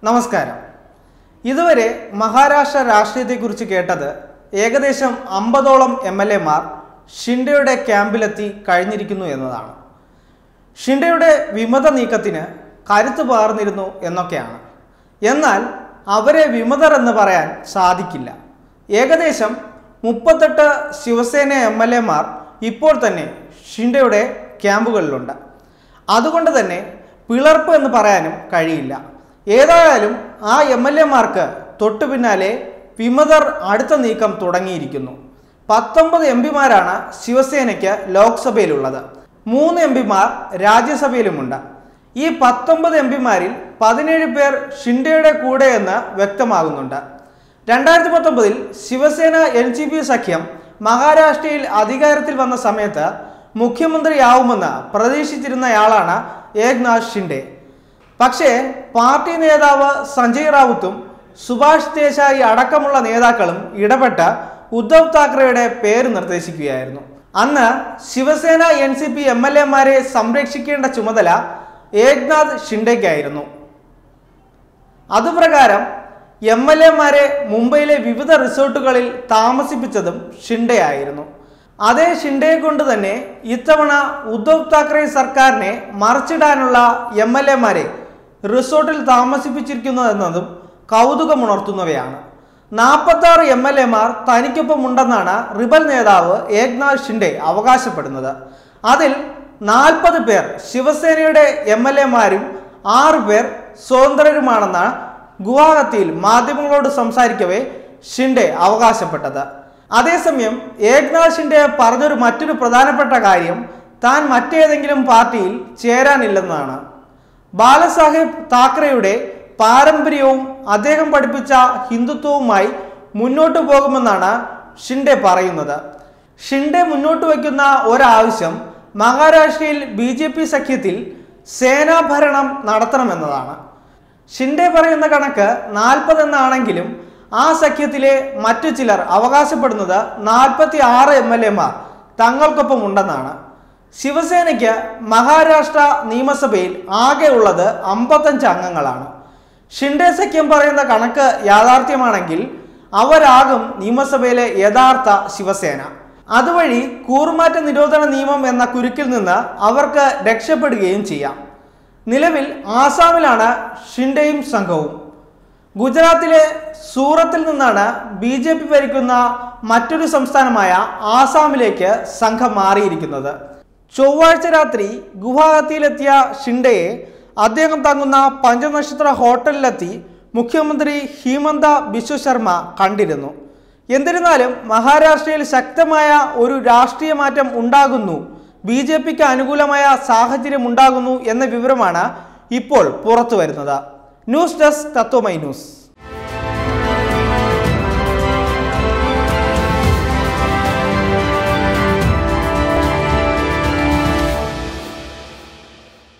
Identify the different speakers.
Speaker 1: നമസ്കാരം ഇതുവരെ മഹാരാഷ്ട്ര രാഷ്ട്രീയത്തെക്കുറിച്ച് കേട്ടത് ഏകദേശം അമ്പതോളം എം എൽ എമാർ ഷിൻഡെയുടെ ക്യാമ്പിലെത്തി കഴിഞ്ഞിരിക്കുന്നു എന്നതാണ് ഷിൻഡെയുടെ വിമത നീക്കത്തിന് കരുത്ത് പകർന്നിരുന്നു എന്നൊക്കെയാണ് എന്നാൽ അവരെ വിമതർ എന്ന് പറയാൻ സാധിക്കില്ല ഏകദേശം മുപ്പത്തെട്ട് ശിവസേന എം എൽ എമാർ ഇപ്പോൾ തന്നെ ഷിൻഡെയുടെ ക്യാമ്പുകളിലുണ്ട് അതുകൊണ്ട് തന്നെ പിളർപ്പ് എന്ന് പറയാനും കഴിയില്ല ഏതായാലും ആ എം എൽ എമാർക്ക് തൊട്ടു പിന്നാലെ വിമതർ അടുത്ത നീക്കം തുടങ്ങിയിരിക്കുന്നു പത്തൊമ്പത് എം പിമാരാണ് ശിവസേനയ്ക്ക് ലോക്സഭയിലുള്ളത് മൂന്ന് എം പിമാർ രാജ്യസഭയിലുമുണ്ട് ഈ പത്തൊമ്പത് എം പിമാരിൽ പതിനേഴ് പേർ ഷിൻഡെയുടെ കൂടെ എന്ന് വ്യക്തമാകുന്നുണ്ട് രണ്ടായിരത്തി പത്തൊമ്പതിൽ ശിവസേന എൻ ജി പി സഖ്യം മഹാരാഷ്ട്രയിൽ അധികാരത്തിൽ വന്ന സമയത്ത് മുഖ്യമന്ത്രിയാവുമെന്ന് പ്രതീക്ഷിച്ചിരുന്നയാളാണ് ഏക്നാഥ് ഷിൻഡെ പക്ഷേ പാർട്ടി നേതാവ് സഞ്ജയ് റാവുത്തും സുഭാഷ് ദേശായി അടക്കമുള്ള നേതാക്കളും ഇടപെട്ട് ഉദ്ധവ് താക്കറെയുടെ പേര് നിർദ്ദേശിക്കുകയായിരുന്നു അന്ന് Shivsena N C P M L എമാരെ സംരക്ഷിക്കേണ്ട ചുമതല ഏക്നാഥ് ഷിൻഡെക്കായിരുന്നു അതുപ്രകാരം എം എൽ എമാരെ മുംബൈയിലെ വിവിധ റിസോർട്ടുകളിൽ താമസിപ്പിച്ചതും ഷിൻഡെയായിരുന്നു അതേ ഷിൻഡയെ കൊണ്ട് തന്നെ ഇത്തവണ ഉദ്ധവ് താക്കറെ സർക്കാരിനെ മറിച്ചിടാനുള്ള എം എൽ എമാരെ റിസോർട്ടിൽ താമസിപ്പിച്ചിരിക്കുന്നതെന്നതും കൗതുകമുണർത്തുന്നവയാണ് നാൽപ്പത്തി ആറ് എം എൽ എമാർ തനിക്കൊപ്പം ഉണ്ടെന്നാണ് റിബൽ നേതാവ് ഏക്നാഥ് ഷിൻഡെ അവകാശപ്പെടുന്നത് അതിൽ നാൽപ്പത് പേർ ശിവസേനയുടെ എം എൽ എമാരും ആറ് പേർ സ്വതന്ത്രരുമാണെന്നാണ് ഗുവാഹത്തിയിൽ മാധ്യമങ്ങളോട് സംസാരിക്കവേ ഷിൻഡെ അവകാശപ്പെട്ടത് അതേസമയം ഏക്നാഥ് ഷിൻഡെ പറഞ്ഞൊരു മറ്റൊരു പ്രധാനപ്പെട്ട കാര്യം താൻ മറ്റേതെങ്കിലും പാർട്ടിയിൽ ചേരാനില്ലെന്നാണ് ബാലസാഹേബ് താക്കറെയുടെ പാരമ്പര്യവും അദ്ദേഹം പഠിപ്പിച്ച ഹിന്ദുത്വവുമായി മുന്നോട്ട് പോകുമെന്നാണ് ഷിൻഡെ പറയുന്നത് ഷിൻഡെ മുന്നോട്ട് വയ്ക്കുന്ന ഒരാവശ്യം മഹാരാഷ്ട്രയിൽ ബി ജെ പി സഖ്യത്തിൽ സേനാഭരണം നടത്തണമെന്നതാണ് ഷിൻഡെ പറയുന്ന കണക്ക് നാൽപ്പത് എന്നാണെങ്കിലും ആ സഖ്യത്തിലെ മറ്റു ചിലർ അവകാശപ്പെടുന്നത് നാൽപ്പത്തി ആറ് എം എൽ എമാർ തങ്ങൾക്കൊപ്പം ഉണ്ടെന്നാണ് ശിവസേനയ്ക്ക് മഹാരാഷ്ട്ര നിയമസഭയിൽ ആകെ ഉള്ളത് അമ്പത്തഞ്ച് അംഗങ്ങളാണ് ഷിൻഡെ സഖ്യം പറയുന്ന കണക്ക് യാഥാർത്ഥ്യമാണെങ്കിൽ അവരാകും നിയമസഭയിലെ യഥാർത്ഥ ശിവസേന അതുവഴി കൂറുമാറ്റ നിരോധന നിയമം എന്ന കുരുക്കിൽ നിന്ന് അവർക്ക് രക്ഷപ്പെടുകയും ചെയ്യാം നിലവിൽ ആസാമിലാണ് ഷിൻഡെയും സംഘവും ഗുജറാത്തിലെ സൂറത്തിൽ നിന്നാണ് ബി ജെ പി ഭരിക്കുന്ന മറ്റൊരു സംസ്ഥാനമായ ആസാമിലേക്ക് സംഘം മാറിയിരിക്കുന്നത് ചൊവ്വാഴ്ച രാത്രി ഗുവാഹത്തിയിലെത്തിയ ഷിൻഡെയെ അദ്ദേഹം തങ്ങുന്ന പഞ്ചനക്ഷത്ര ഹോട്ടലിലെത്തി മുഖ്യമന്ത്രി ഹിമന്ത ബിശ്വ ശർമ്മ കണ്ടിരുന്നു എന്നിരുന്നാലും മഹാരാഷ്ട്രയിൽ ശക്തമായ ഒരു രാഷ്ട്രീയ മാറ്റം ഉണ്ടാകുന്നു ബി ജെ പിക്ക് അനുകൂലമായ സാഹചര്യം ഉണ്ടാകുന്നു എന്ന വിവരമാണ് ഇപ്പോൾ പുറത്തു വരുന്നത് ന്യൂസ് ഡെസ്ക് തത്വമൈ ന്യൂസ്